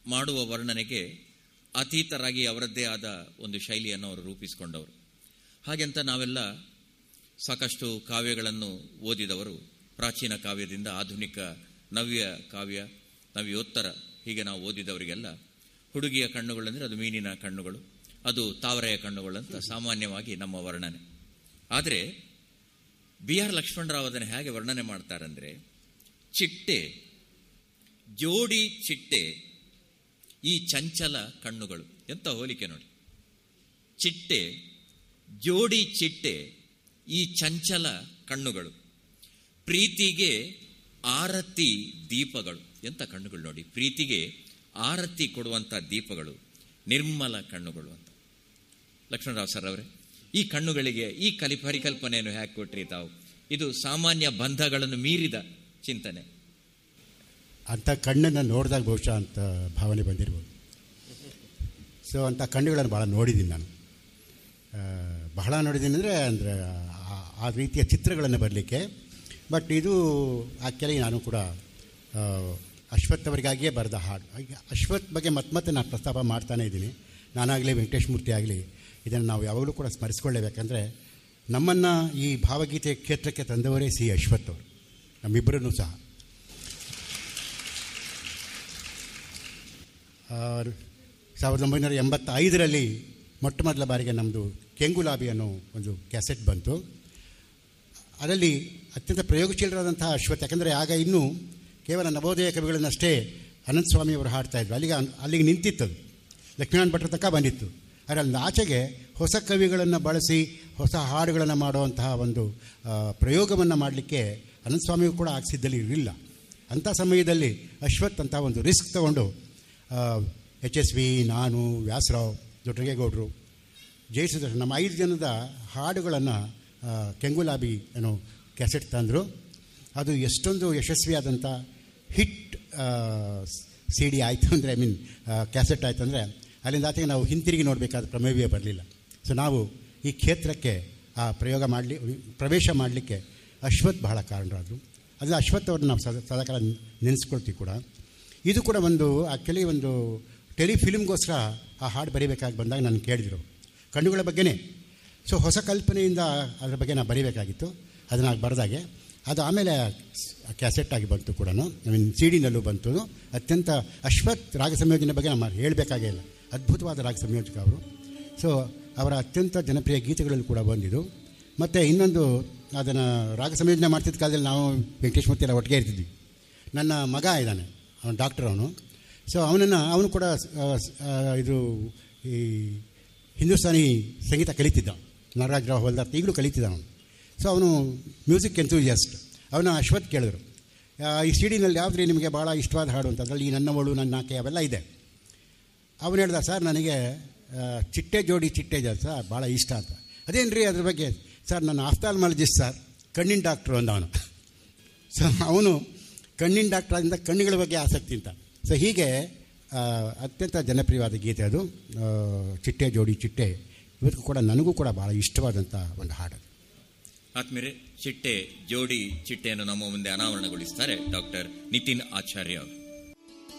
ಮಾಡುವ ವರ್ಣನೆಗೆ ಅತೀತರಾಗಿ ಅವರದ್ದೇ ಆದ ಒಂದು ಶೈಲಿಯನ್ನು ಅವರು ರೂಪಿಸಿಕೊಂಡವರು ಹಾಗೆಂತ ನಾವೆಲ್ಲ ಸಾಕಷ್ಟು ಕಾವ್ಯಗಳನ್ನು ಓದಿದವರು ಪ್ರಾಚೀನ ಕಾವ್ಯದಿಂದ ಆಧುನಿಕ ನವ್ಯ ಕಾವ್ಯ ನವ್ಯೋತ್ತರ ಹೀಗೆ ನಾವು ಓದಿದವರಿಗೆಲ್ಲ ಹುಡುಗಿಯ ಕಣ್ಣುಗಳಂದರೆ ಅದು ಮೀನಿನ ಕಣ್ಣುಗಳು ಅದು ತಾವರೆಯ ಕಣ್ಣುಗಳಂತ ಸಾಮಾನ್ಯವಾಗಿ ನಮ್ಮ ವರ್ಣನೆ ಆದರೆ ಬಿ ಆರ್ ಲಕ್ಷ್ಮಣರಾವ್ ಅದನ್ನು ಹೇಗೆ ವರ್ಣನೆ ಮಾಡ್ತಾರಂದ್ರೆ ಚಿಟ್ಟೆ ಜೋಡಿ ಚಿಟ್ಟೆ ಈ ಚಂಚಲ ಕಣ್ಣುಗಳು ಎಂತ ಹೋಲಿಕೆ ನೋಡಿ ಚಿಟ್ಟೆ ಜೋಡಿ ಚಿಟ್ಟೆ ಈ ಚಂಚಲ ಕಣ್ಣುಗಳು ಪ್ರೀತಿಗೆ ಆರತಿ ದೀಪಗಳು ಎಂತ ಕಣ್ಣುಗಳು ನೋಡಿ ಪ್ರೀತಿಗೆ ಆರತಿ ಕೊಡುವಂಥ ದೀಪಗಳು ನಿರ್ಮಲ ಕಣ್ಣುಗಳು ಅಂತ ಲಕ್ಷ್ಮಣರಾವ್ ಸರ್ ಅವರೇ ಈ ಕಣ್ಣುಗಳಿಗೆ ಈ ಕಲಿ ಪರಿಕಲ್ಪನೆಯನ್ನು ಹ್ಯಾಕ್ ಕೊಟ್ರಿ ತಾವು ಇದು ಸಾಮಾನ್ಯ ಬಂಧಗಳನ್ನು ಮೀರಿದ ಚಿಂತನೆ ಅಂಥ ಕಣ್ಣನ್ನು ನೋಡಿದಾಗ ಬಹುಶಃ ಅಂತ ಭಾವನೆ ಬಂದಿರ್ಬೋದು ಸೊ ಅಂಥ ಕಣ್ಣುಗಳನ್ನು ಭಾಳ ನೋಡಿದ್ದೀನಿ ನಾನು ಆ, ಬಹಳ ನೋಡಿದ್ದೀನಿ ಅಂದರೆ ಅಂದರೆ ಆ- ಆ ರೀತಿಯ ಚಿತ್ರಗಳನ್ನು ಬರಲಿಕ್ಕೆ ಬಟ್ ಇದು ಆ್ಯಕ್ಚುಲಿ ನಾನು ಕೂಡ ಆ, ಅಶ್ವಥ್ ಅವರಿಗಾಗಿಯೇ ಬರೆದ ಹಾಡು ಈಗ ಅಶ್ವಥ್ ಬಗ್ಗೆ ಮತ್ತೆ ಮತ್ತೆ ನಾನು ಪ್ರಸ್ತಾಪ ಮಾಡ್ತಾನೇ ಇದ್ದೀನಿ ನಾನಾಗಲಿ ವೆಂಕಟೇಶ್ ಮೂರ್ತಿ ಆಗಲಿ ಇದನ್ನು ನಾವು ಯಾವಾಗಲೂ ಕೂಡ ಸ್ಮರಿಸ್ಕೊಳ್ಳೇಬೇಕಂದ್ರೆ ನಮ್ಮನ್ನು ಈ ಭಾವಗೀತೆ ಕ್ಷೇತ್ರಕ್ಕೆ ತಂದವರೇ ಸಿ ಅಶ್ವಥ್ ಅವರು ನಮ್ಮಿಬ್ಬರನ್ನು ಸಹ ಆ, ಸಾವಿರದ ಒಂಬೈನೂರ ಎಂಬತ್ತೈದರಲ್ಲಿ ಮೊಟ್ಟ ಮೊದಲ ಬಾರಿಗೆ ನಮ್ಮದು ಕೆಂಗುಲಾಬಿ ಅನ್ನೋ ಒಂದು ಕ್ಯಾಸೆಟ್ ಬಂತು ಅದರಲ್ಲಿ ಅತ್ಯಂತ ಪ್ರಯೋಗಶೀಲರಾದಂತಹ ಅಶ್ವಥ್ ಯಾಕಂದರೆ ಆಗ ಇನ್ನೂ ಕೇವಲ ನವೋದಯ ಕವಿಗಳನ್ನಷ್ಟೇ ಅನಂತ ಸ್ವಾಮಿ ಅವರು ಹಾಡ್ತಾ ಇದ್ರು ಅಲ್ಲಿಗೆ ಅಲ್ಲಿಗೆ ನಿಂತಿತ್ತದು ಲಕ್ಷ್ಮೀನಾರಾಯಣ ಭಟ್ರ ತನಕ ಬಂದಿತ್ತು ಆದರೆ ಅಲ್ಲಿ ಆಚೆಗೆ ಹೊಸ ಕವಿಗಳನ್ನು ಬಳಸಿ ಹೊಸ ಹಾಡುಗಳನ್ನು ಮಾಡುವಂತಹ ಒಂದು ಪ್ರಯೋಗವನ್ನು ಮಾಡಲಿಕ್ಕೆ ಅನಂತಸ್ವಾಮಿಯು ಕೂಡ ಆಗ್ಸಿದ್ದಲ್ಲಿ ಇರಲಿಲ್ಲ ಅಂಥ ಸಮಯದಲ್ಲಿ ಅಶ್ವಥ್ ಅಂತ ಒಂದು ರಿಸ್ಕ್ ತಗೊಂಡು ಎಚ್ ಎಸ್ ವಿ ನಾನು ವ್ಯಾಸರಾವ್ ದೊಡ್ಡಗೇಗೌಡರು ಜಯಸುದರ್ಶನ್ ನಮ್ಮ ಐದು ಜನದ ಹಾಡುಗಳನ್ನು ಕೆಂಗುಲಾಬಿ ಏನೋ ಕ್ಯಾಸೆಟ್ ತಂದರು ಅದು ಎಷ್ಟೊಂದು ಯಶಸ್ವಿಯಾದಂಥ ಹಿಟ್ ಸಿ ಡಿ ಆಯಿತು ಅಂದರೆ ಐ ಮೀನ್ ಕ್ಯಾಸೆಟ್ ಆಯಿತು ಅಂದರೆ ಅಲ್ಲಿಂದ ಆಚೆಗೆ ನಾವು ಹಿಂತಿರುಗಿ ನೋಡಬೇಕಾದ ಪ್ರಮೇಯವೇ ಬರಲಿಲ್ಲ ಸೊ ನಾವು ಈ ಕ್ಷೇತ್ರಕ್ಕೆ ಆ ಪ್ರಯೋಗ ಮಾಡಲಿ ಪ್ರವೇಶ ಮಾಡಲಿಕ್ಕೆ ಅಶ್ವಥ್ ಬಹಳ ಕಾರಣರಾದರು ಅದು ಅಶ್ವಥ್ ಅವ್ರನ್ನ ನಾವು ಸದಾ ಸದಾಕಾಲ ನೆನೆಸ್ಕೊಳ್ತೀವಿ ಕೂಡ ಇದು ಕೂಡ ಒಂದು ಆ್ಯಕ್ಚುಲಿ ಒಂದು ಟೆಲಿಫಿಲ್ಮ್ಗೋಸ್ಕರ ಆ ಹಾಡು ಬರೀಬೇಕಾಗಿ ಬಂದಾಗ ನಾನು ಕೇಳಿದರು ಕಣ್ಣುಗಳ ಬಗ್ಗೆನೇ ಸೊ ಹೊಸ ಕಲ್ಪನೆಯಿಂದ ಅದರ ಬಗ್ಗೆ ನಾನು ಬರೀಬೇಕಾಗಿತ್ತು ಅದನ್ನು ಬರೆದಾಗೆ ಅದು ಆಮೇಲೆ ಕ್ಯಾಸೆಟ್ ಆಗಿ ಬಂತು ಕೂಡ ಐ ಮೀನ್ ಸಿ ಡಿನಲ್ಲೂ ಬಂತು ಅತ್ಯಂತ ಅಶ್ವಥ್ ರಾಗ ಸಂಯೋಜನೆ ಬಗ್ಗೆ ನಮ್ಮ ಹೇಳಬೇಕಾಗೇ ಇಲ್ಲ ಅದ್ಭುತವಾದ ರಾಗ ಸಂಯೋಜಕ ಅವರು ಸೊ ಅವರ ಅತ್ಯಂತ ಜನಪ್ರಿಯ ಗೀತೆಗಳಲ್ಲಿ ಕೂಡ ಬಂದಿದ್ದು ಮತ್ತು ಇನ್ನೊಂದು ಅದನ್ನು ರಾಗ ಸಂಯೋಜನೆ ಮಾಡ್ತಿದ್ದ ಕಾಲದಲ್ಲಿ ನಾವು ವೆಂಕಟೇಶ್ ಮೂರ್ತಿ ಎಲ್ಲ ಒಟ್ಟಿಗೆ ಇರ್ತಿದ್ವಿ ನನ್ನ ಮಗ ಇದ್ದಾನೆ ಅವನು ಡಾಕ್ಟರ್ ಅವನು ಸೊ ಅವನನ್ನು ಅವನು ಕೂಡ ಆ, ಆ, ಇದು ಈ ಹಿಂದೂಸ್ತಾನಿ ಸಂಗೀತ ಕಲಿತಿದ್ದ ನರರಾಜರಾವ್ ಹೊಲ್ದಾರ್ ಈಗಲೂ ಕಲಿತಿದ್ದ ಅವನು ಸೊ ಅವನು ಮ್ಯೂಸಿಕ್ ಎಂತೂಸಿಯಾಸ್ಟ್ ಅವನ ಅಶ್ವಥ್ ಕೇಳಿದ್ರು ಆ, ಈ ಸಿ ಡಿನಲ್ಲಿ ಯಾವುದ್ರಿ ನಿಮಗೆ ಭಾಳ ಇಷ್ಟವಾದ ಹಾಡು ಅಂತ ಅದರಲ್ಲಿ ಈ ನನ್ನವಳು ನನ್ನ ಆಕೆ ಅವೆಲ್ಲ ಇದೆ ಅವನು ಹೇಳ್ದ ಸರ್ ನನಗೆ ಆ, ಚಿಟ್ಟೆ ಜೋಡಿ ಚಿಟ್ಟೆ ಜೋಡಿ ಸರ್ ಭಾಳ ಇಷ್ಟ ಅಂತ ಅದೇನು ರೀ ಅದ್ರ ಬಗ್ಗೆ ಸರ್ ನನ್ನ ಆಫ್ತಾಲ್ಮಾಲಜಿಸ್ಟ್ ಸರ್ ಕಣ್ಣಿನ ಡಾಕ್ಟ್ರು ಅಂದ ಅವನು ಸೊ ಅವನು ಕಣ್ಣಿನ ಡಾಕ್ಟರ್ ಆದ್ದರಿಂದ ಕಣ್ಣುಗಳ ಬಗ್ಗೆ ಆಸಕ್ತಿ ಅಂತ ಸೊ ಹೀಗೆ ಆ, ಅತ್ಯಂತ ಜನಪ್ರಿಯವಾದ ಗೀತೆ ಅದು ಆ, ಚಿಟ್ಟೆ ಜೋಡಿ ಚಿಟ್ಟೆ ಇವತ್ತು ಕೂಡ ನನಗೂ ಕೂಡ ಭಾಳ ಇಷ್ಟವಾದಂಥ ಒಂದು ಹಾಡು ಆತ್ಮೀರೆ ಚಿಟ್ಟೆ ಜೋಡಿ ಚಿಟ್ಟೆಯನ್ನು ನಮ್ಮ ಮುಂದೆ ಅನಾವರಣಗೊಳಿಸ್ತಾರೆ ಡಾಕ್ಟರ್ ನಿತಿನ್ ಆಚಾರ್ಯ ಅವರು